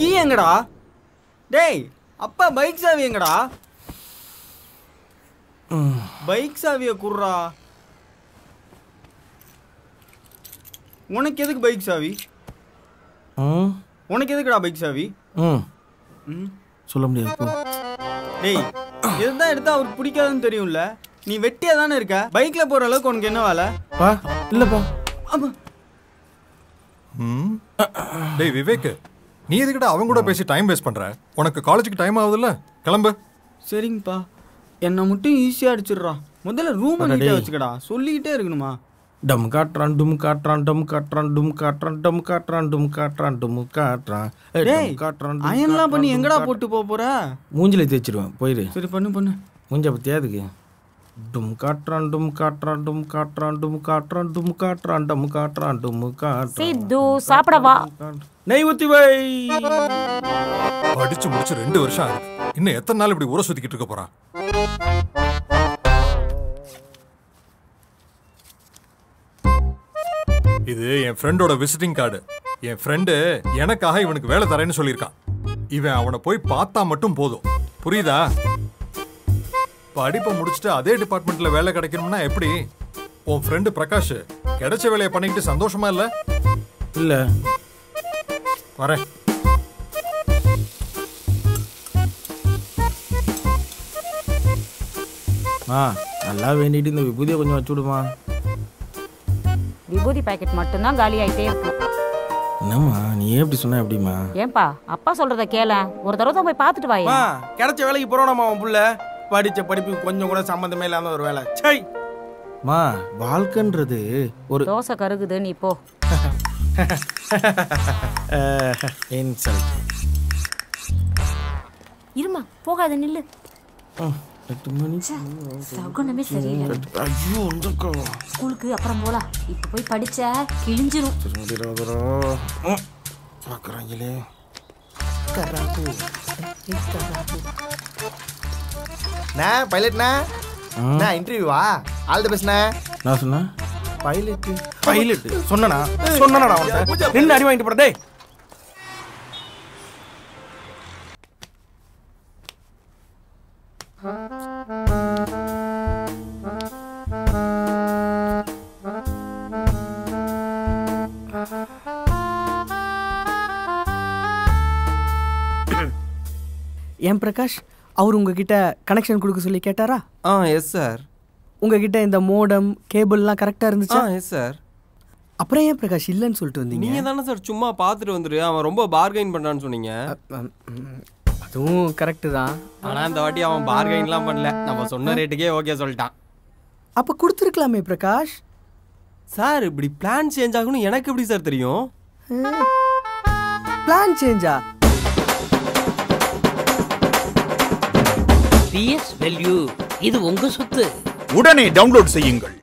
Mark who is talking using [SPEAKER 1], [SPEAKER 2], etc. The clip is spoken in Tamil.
[SPEAKER 1] கீ எங்கடா டேய் அப்பா பைக் சாவி எங்கடா பைக் சாவியை குர்றா உனக்கு எதுக்கு பைக் சாவி
[SPEAKER 2] ம்
[SPEAKER 1] உனக்கு எதுக்குடா பைக் சாவி
[SPEAKER 2] ம்
[SPEAKER 1] ம்
[SPEAKER 2] சொல்ல முடியாது போ
[SPEAKER 1] டேய் இதுதான் எடுத்தா அவருக்கு பிடிக்காதுன்னு தெரியும்ல நீ வெட்டியா தானே இருக்க பைக்ல போற அளவுக்கு உனக்கு என்ன வேலை
[SPEAKER 2] பா இல்லைப்பா
[SPEAKER 1] ஆமா
[SPEAKER 3] ம் டேய் விவேக் நீ எதுக்கிட்ட அவங்க கூட பேசி டைம் வேஸ்ட் பண்ற உனக்கு காலேஜுக்கு டைம் ஆகுதுல்ல கிளம்பு
[SPEAKER 1] சரிங்கப்பா என்னை மட்டும் ஈஸியா அடிச்சிடுறா முதல்ல ரூம்
[SPEAKER 2] அட
[SPEAKER 1] நீட்டா
[SPEAKER 2] டேய்.
[SPEAKER 1] வச்சுக்கடா சொல்லிக்கிட்டே இருக்கணுமா
[SPEAKER 2] டம் காட்டுறான் டும் காட்டுறான் டம் காட்டுறான் டும் காட்டுறான் டம் காட்டுறான் டும் காட்டுறான் டும் காட்டுறான் ஏய்,
[SPEAKER 1] டேய்
[SPEAKER 2] டும் காட்டுறான் டும்
[SPEAKER 1] அயன்லாம்
[SPEAKER 2] காட்டுறான்,
[SPEAKER 1] பண்ணி
[SPEAKER 2] டும்
[SPEAKER 1] எங்கடா
[SPEAKER 2] காட்டுறான்.
[SPEAKER 1] போட்டு போக போற
[SPEAKER 2] மூஞ்சில தேய்ச்சிருவேன் போயிரு
[SPEAKER 1] சரி பண்ணு பண்ணு
[SPEAKER 2] மூஞ்ச பத்தியா அதுக்கு டும் காட்டுறான் டும் காட்டுறான் டும் காட்டுறான் டும் காட்டுறான் டும் காட்டுறான் டம் காட்டுறான் டும் காட்டுறான்
[SPEAKER 4] சித்து சாப்பிட வா
[SPEAKER 2] நெய் ஊத்தி வை
[SPEAKER 3] படிச்சு முடிச்சு ரெண்டு வருஷம் ஆகுது இன்னும் எத்தனை நாள் இப்படி ஊரை சுத்திக்கிட்டு இருக்க போறான் இது என் ஃப்ரெண்டோட விசிட்டிங் கார்டு என் ஃப்ரெண்டு எனக்காக இவனுக்கு வேலை தரேன்னு சொல்லியிருக்கான் இவன் அவனை போய் பார்த்தா மட்டும் போதும் புரியுதா படிப்பை முடிச்சுட்டு அதே டிபார்ட்மெண்ட்ல வேலை கிடைக்கணும்னா எப்படி உன் ஃப்ரெண்டு பிரகாஷ் கிடைச்ச வேலையை பண்ணிக்கிட்டு சந்தோஷமா இல்ல
[SPEAKER 2] இல்ல
[SPEAKER 3] வரேன்
[SPEAKER 2] ஆ நல்லா வேண்டிட்டு இந்த விபூதியை கொஞ்சம் வச்சு விடுமா
[SPEAKER 4] விபூதி பாக்கெட் மட்டும்தான் காலி ஆயிட்டே இருக்கு
[SPEAKER 2] என்னம்மா நீ ஏன் இப்படி சொன்ன எப்படிம்மா
[SPEAKER 4] ஏன்பா அப்பா சொல்றத கேள ஒரு தடவை தான் போய் பார்த்துட்டு வாயே
[SPEAKER 2] மா கிடைச்ச வேலைக்கு போறோம்மா உன் புள்ள படிச்ச படிப்புக்கு கொஞ்சம் கூட சம்மந்தமே இல்லாத ஒரு வேலை சை மா வாழ்க்கைன்றது ஒரு
[SPEAKER 4] தோசை கருகுது நீ போ
[SPEAKER 2] இன்சல்ட்
[SPEAKER 5] இருமா போகாத நில்லு
[SPEAKER 2] எட்டு மணி
[SPEAKER 5] சகுனமே சரியில்லை
[SPEAKER 2] ஐயோ இந்த
[SPEAKER 5] ஸ்கூலுக்கு அப்புறம் போலாம் இப்ப போய் படிச்ச கிழிஞ்சிரும்
[SPEAKER 2] பார்க்குறாங்களே
[SPEAKER 6] அண்ணா பைலட்ண்ணா அண்ணா இன்டர்வியூவா ஆல் தி பெஸ்ட்ண்ணா
[SPEAKER 2] நான் சொன்னேன்
[SPEAKER 6] பைலட்
[SPEAKER 2] பைலட் சொன்னனா சொன்னனடா அவன் நின்று அடி வாங்கிட்டு போற டேய்
[SPEAKER 7] ஏன் பிரகாஷ் அவர் உங்ககிட்ட கனெக்ஷன் கொடுக்க சொல்லி கேட்டாரா
[SPEAKER 8] ஆ எஸ் சார்
[SPEAKER 7] உங்ககிட்ட இந்த மோடம் கேபிள்லாம் கரெக்டாக
[SPEAKER 8] ஆ
[SPEAKER 7] இருந்துச்சா
[SPEAKER 8] எஸ் சார்
[SPEAKER 7] அப்புறம் ஏன் பிரகாஷ் இல்லைன்னு சொல்லிட்டு வந்தீங்க
[SPEAKER 8] நீங்க தானே சார் சும்மா பார்த்துட்டு வந்துரு அவன் ரொம்ப பார்கெயின் பண்றான்னு சொன்னீங்க
[SPEAKER 7] அம், ம், அதுவும் கரெக்டு தான்
[SPEAKER 8] ஆனா இந்த வாட்டி அவன் பார்கெயின்லாம் பண்ணல நம்ம சொன்ன ரேட்டுக்கே ஓகே சொல்லிட்டான்
[SPEAKER 7] அப்போ கொடுத்துருக்கலாமே பிரகாஷ்
[SPEAKER 8] சார் இப்படி பிளான் சேஞ்ச் ஆகும்னு எனக்கு எப்படி சார் தெரியும்
[SPEAKER 7] பிளான் சேஞ்சா
[SPEAKER 9] பிஎஸ் வேல்யூ இது உங்க சொத்து
[SPEAKER 10] உடனே டவுன்லோட் செய்யுங்கள்